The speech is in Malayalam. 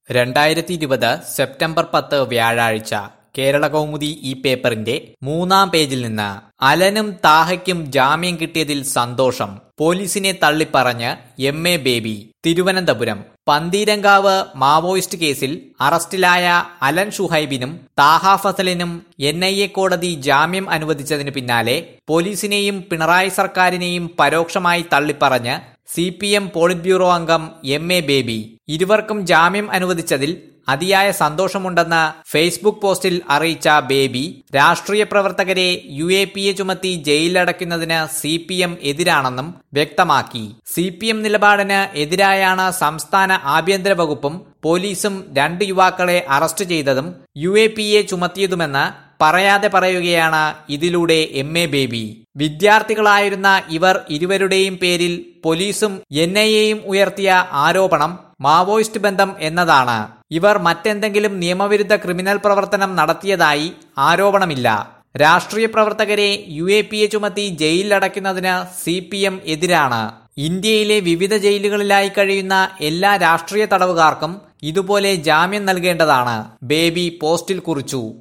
രണ്ടായിരത്തി ഇരുപത് സെപ്റ്റംബർ പത്ത് വ്യാഴാഴ്ച കേരള കൗമുദി ഈ പേപ്പറിന്റെ മൂന്നാം പേജിൽ നിന്ന് അലനും താഹയ്ക്കും ജാമ്യം കിട്ടിയതിൽ സന്തോഷം പോലീസിനെ തള്ളിപ്പറഞ്ഞ് M A Baby Thiruvananthapuram Pantheerankavu Maoist കേസിൽ അറസ്റ്റിലായ അലൻ ഷുഹൈബിനും താഹ ഫസലിനും എൻ ഐ എ കോടതി ജാമ്യം അനുവദിച്ചതിനു പിന്നാലെ പോലീസിനെയും പിണറായി സർക്കാരിനെയും പരോക്ഷമായി തള്ളിപ്പറഞ്ഞ് C P M politburo അംഗം എം എ ബേബി ഇരുവർക്കും ജാമ്യം അനുവദിച്ചതിൽ അതിയായ സന്തോഷമുണ്ടെന്ന് ഫേസ്ബുക്ക് പോസ്റ്റിൽ അറിയിച്ച ബേബി രാഷ്ട്രീയ പ്രവർത്തകരെ യു എ പി എ ചുമത്തി ജയിലിലടയ്ക്കുന്നതിന് സി പി എം എതിരാണെന്നും വ്യക്തമാക്കി സി പി എം നിലപാടിന് എതിരായാണ് സംസ്ഥാന ആഭ്യന്തര വകുപ്പും പോലീസും രണ്ട് യുവാക്കളെ അറസ്റ്റ് ചെയ്തതും യു എ പി എ ചുമത്തിയതുമെന്ന് പറയാതെ പറയുകയാണ് ഇതിലൂടെ എം എ ബേബി വിദ്യാർത്ഥികളായിരുന്ന ഇവർ ഇരുവരുടെയും പേരിൽ പോലീസും എൻ ഐ എയും ഉയർത്തിയ ആരോപണം മാവോയിസ്റ്റ് ബന്ധം എന്നതാണ് ഇവർ മറ്റെന്തെങ്കിലും നിയമവിരുദ്ധ ക്രിമിനൽ പ്രവർത്തനം നടത്തിയതായി ആരോപണമില്ല രാഷ്ട്രീയ പ്രവർത്തകരെ യു എ പി എ ചുമത്തി ജയിലിലടയ്ക്കുന്നതിന് സി പി എം എതിരാണ് ഇന്ത്യയിലെ വിവിധ ജയിലുകളിലായി കഴിയുന്ന എല്ലാ രാഷ്ട്രീയ തടവുകാർക്കും ഇതുപോലെ ജാമ്യം നൽകേണ്ടതാണ് ബേബി പോസ്റ്റിൽ കുറിച്ചു